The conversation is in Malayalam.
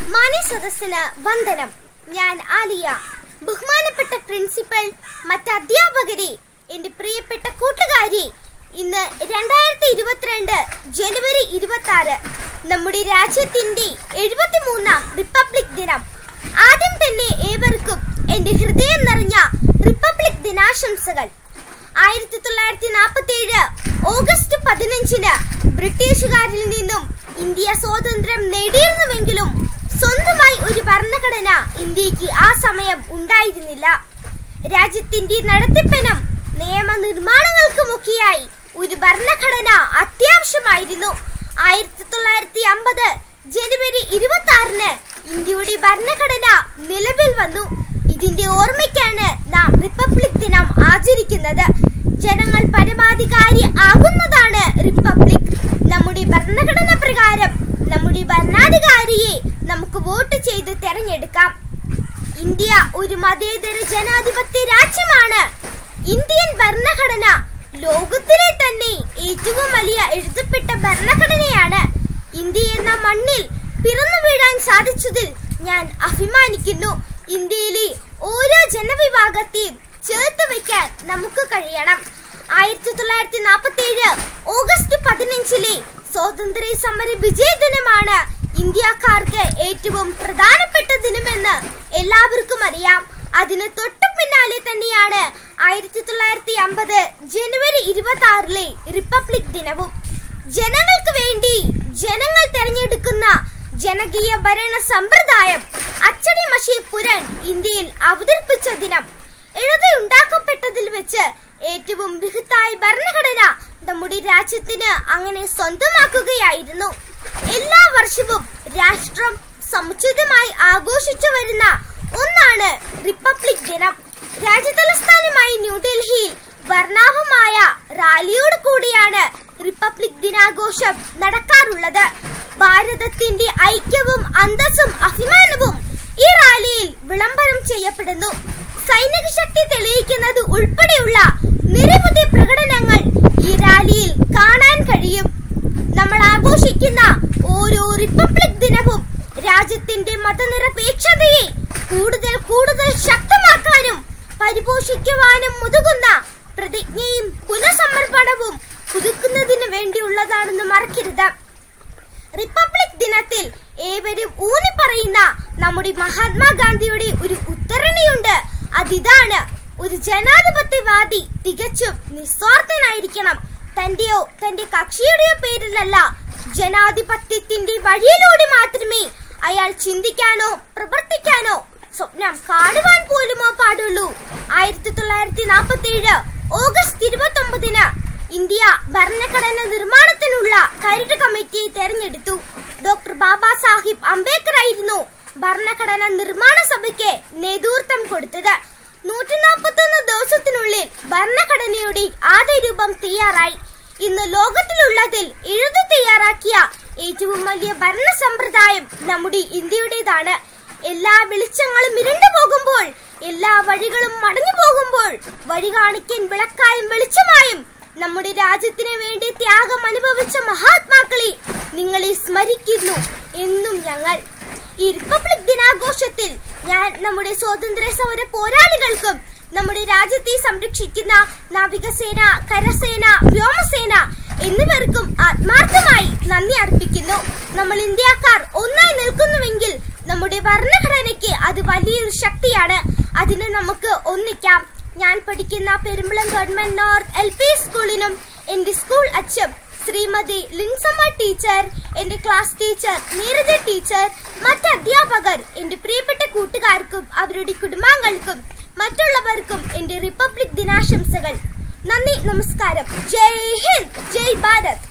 മാന്യ സദസ്സിന് വന്ദനം ഞാൻ ആലിയ ബഹുമാനപ്പെട്ട പ്രിൻസിപ്പൽ മറ്റ് അധ്യാപകരെ എന്റെ പ്രിയപ്പെട്ട കൂട്ടുകാരി ഇന്ന് രണ്ടായിരത്തി ഇരുപത്തിരണ്ട് ജനുവരി ഇരുപത്തി ആറ് നമ്മുടെ രാജ്യത്തിന്റെ എഴുപത്തിമൂന്നാം റിപ്പബ്ലിക് ദിനം ആദ്യം തന്നെ ഏവർക്കും എന്റെ ഹൃദയം നിറഞ്ഞ റിപ്പബ്ലിക് ദിനാശംസകൾ ആയിരത്തി തൊള്ളായിരത്തി നാൽപ്പത്തി ഏഴ് ഓഗസ്റ്റ് പതിനഞ്ചിന് ബ്രിട്ടീഷുകാരിൽ നിന്നും ഇന്ത്യ സ്വാതന്ത്ര്യം നേടിയിരുന്നുവെങ്കിലും സ്വന്തമായി ഒരു ഭരണഘടന ഇന്ത്യക്ക് ആ സമയം ഉണ്ടായിരുന്നില്ല രാജ്യത്തിന്റെ നടത്തിപ്പിനും നിയമനിർമ്മാണങ്ങൾക്കുമൊക്കെയായി ഒരു ഭരണഘടന അത്യാവശ്യമായിരുന്നു ആയിരത്തി തൊള്ളായിരത്തി അമ്പത് ജനുവരി ഇരുപത്തി ആറിന് ഇന്ത്യയുടെ ഭരണഘടന നിലവിൽ വന്നു ഇതിന്റെ ഓർമ്മയ്ക്കാണ് നാം റിപ്പബ്ലിക് ദിനം ആചരിക്കുന്നത് ജനങ്ങൾ പരമാധികാരി ആകുന്നതാണ് റിപ്പബ്ലിക് നമ്മുടെ ഭരണഘടന പ്രകാരം നമ്മുടെ ഭരണാധികാരിയെ നമുക്ക് വോട്ട് ചെയ്ത് തെരഞ്ഞെടുക്കാം ഇന്ത്യ ഒരു മതേതര ജനാധിപത്യ രാജ്യമാണ് ഇന്ത്യൻ ഭരണഘടന ലോകത്തിലെ തന്നെ ഏറ്റവും വലിയ എഴുതപ്പെട്ട ഭരണഘടനയാണ് ഇന്ത്യ എന്ന മണ്ണിൽ പിറന്നു വീഴാൻ സാധിച്ചതിൽ ഞാൻ അഭിമാനിക്കുന്നു ഇന്ത്യയിലെ ഓരോ ജനവിഭാഗത്തെയും ചേർത്ത് വെക്കാൻ നമുക്ക് കഴിയണം ആയിരത്തി തൊള്ളായിരത്തി നാൽപ്പത്തി ഏഴ് ഓഗസ്റ്റ് പതിനഞ്ചിലെ സ്വാതന്ത്ര്യ സമര വിജയ ദിനമാണ് ഇന്ത്യക്കാർക്ക് ഏറ്റവും പ്രധാനപ്പെട്ട ദിനമെന്ന് എല്ലാവർക്കും അറിയാം അതിന് തൊട്ടു പിന്നാലെ തന്നെയാണ് ആയിരത്തി തൊള്ളായിരത്തി അമ്പത് ജനുവരി ഇരുപത്തി ആറിലെ റിപ്പബ്ലിക് ദിനവും ജനങ്ങൾക്ക് വേണ്ടി ജനങ്ങൾ തെരഞ്ഞെടുക്കുന്ന ജനകീയ ഭരണ സമ്പ്രദായം അച്ചടി മഷി പുരൻ ഇന്ത്യയിൽ അവതരിപ്പിച്ച ദിനം എഴുതിയുണ്ടാക്കപ്പെട്ടതിൽ വെച്ച് ഏറ്റവും ബൃഹത്തായ ഭരണഘടന നമ്മുടെ രാജ്യത്തിന് അങ്ങനെ സ്വന്തമാക്കുകയായിരുന്നു എല്ലാ വർഷവും രാഷ്ട്രം സമുചിതമായി ആഘോഷിച്ചു വരുന്ന ഒന്നാണ് റിപ്പബ്ലിക് ദിനം രാജ്യതലസ്ഥാനമായി ന്യൂഡൽഹിയിൽ വർണ്ണാഭമായ റാലിയോട് കൂടിയാണ് റിപ്പബ്ലിക് ദിനാഘോഷം നടക്കാറുള്ളത് ഭാരതത്തിന്റെ ഐക്യവും അന്തസ്സും അഭിമാനവും ഈ റാലിയിൽ വിളംബരം ചെയ്യപ്പെടുന്നു സൈനിക ശക്തി തെളിയിക്കുന്നത് ഉൾപ്പെടെയുള്ള നിരവധി പ്രകടനങ്ങൾ ഈ റാലിയിൽ കാണാൻ കഴിയും നമ്മൾ ആഘോഷിക്കുന്ന ഓരോ റിപ്പബ്ലിക് ദിനവും രാജ്യത്തിന്റെ മതനിരപേക്ഷതയെ കൂടുതൽ കൂടുതൽ ശക്തമാക്കാനും പരിപോഷിക്കുവാനും മുതുകുന്ന പ്രതിജ്ഞയും പുനഃസമർപ്പണവും പുതുക്കുന്നതിന് വേണ്ടിയുള്ളതാണെന്ന് മറക്കരുത് റിപ്പബ്ലിക് ദിനത്തിൽ ഏവരും ഊന്നി പറയുന്ന നമ്മുടെ മഹാത്മാഗാന്ധിയുടെ ഒരു ഉദ്ധരണിയുണ്ട് അതിതാണ് ഒരു ജനാധിപത്യവാദി തികച്ചും നിസ്വാർത്ഥനായിരിക്കണം തന്റെയോ തന്റെ കക്ഷിയുടെയോ പേരിലല്ല ജനാധിപത്യത്തിന്റെ വഴിയിലൂടെ മാത്രമേ അയാൾ ചിന്തിക്കാനോ പ്രവർത്തിക്കാനോ സ്വപ്നം കാണുവാൻ പോലുമോ പാടുള്ളൂ ആയിരത്തി തൊള്ളായിരത്തി നാൽപ്പത്തി ഏഴ് ഓഗസ്റ്റ് ഇരുപത്തി ഒമ്പതിന് ഇന്ത്യ ഭരണഘടന നിർമ്മാണത്തിനുള്ള കരട് കമ്മിറ്റിയെ തെരഞ്ഞെടുത്തു ഡോക്ടർ ബാബാ സാഹിബ് അംബേദ്കർ ആയിരുന്നു ഭരണഘടന നിർമ്മാണ സഭയ്ക്ക് നേതൃത്വം കൊടുത്തത് നൂറ്റി നാൽപ്പത്തൊന്ന് ദിവസത്തിനുള്ളിൽ ഭരണഘടനയുടെ ആദ്യ രൂപം തയ്യാറായി ഇന്ന് ലോകത്തിലുള്ളതിൽ എഴുതി തയ്യാറാക്കിയ ഏറ്റവും വലിയ ഭരണ സമ്പ്രദായം നമ്മുടെ ഇന്ത്യയുടേതാണ് എല്ലാ വെളിച്ചങ്ങളും ഇരുണ്ടു പോകുമ്പോൾ എല്ലാ വഴികളും മടങ്ങി പോകുമ്പോൾ വഴി കാണിക്കാൻ വിളക്കായും വെളിച്ചമായും നമ്മുടെ രാജ്യത്തിന് വേണ്ടി ത്യാഗം അനുഭവിച്ച മഹാത്മാക്കളെ നിങ്ങളെ സ്മരിക്കുന്നു എന്നും ഞങ്ങൾ ഈ റിപ്പബ്ലിക് ദിനാഘോഷത്തിൽ ഞാൻ നമ്മുടെ സ്വാതന്ത്ര്യ സമര പോരാളികൾക്കും നമ്മുടെ രാജ്യത്തെ സംരക്ഷിക്കുന്ന നാവികസേന കരസേന വ്യോമസേന എന്നിവർക്കും ആത്മാർത്ഥമായി നന്ദി അർപ്പിക്കുന്നു നമ്മൾ ഇന്ത്യക്കാർ ഒന്നായി നിൽക്കുന്നുവെങ്കിൽ നമ്മുടെ ഭരണഘടനയ്ക്ക് അത് വലിയൊരു ശക്തിയാണ് അതിന് നമുക്ക് ഒന്നിക്കാം ഞാൻ പഠിക്കുന്ന Perumbalam government north L P സ്കൂളിനും എന്റെ സ്കൂൾ അച്ഛൻ ശ്രീമതി ലിൻസമ്മ ടീച്ചർ എന്റെ ക്ലാസ് ടീച്ചർ നീരജ ടീച്ചർ മറ്റ് അധ്യാപകർ എന്റെ പ്രിയപ്പെട്ട കൂട്ടുകാർക്കും അവരുടെ കുടുംബാംഗങ്ങൾക്കും മറ്റുള്ളവർക്കും എന്റെ റിപ്പബ്ലിക് ദിനാശംസകൾ നന്ദി നമസ്കാരം ജയ് ഹിന്ദ് ജയ് ഭാരത്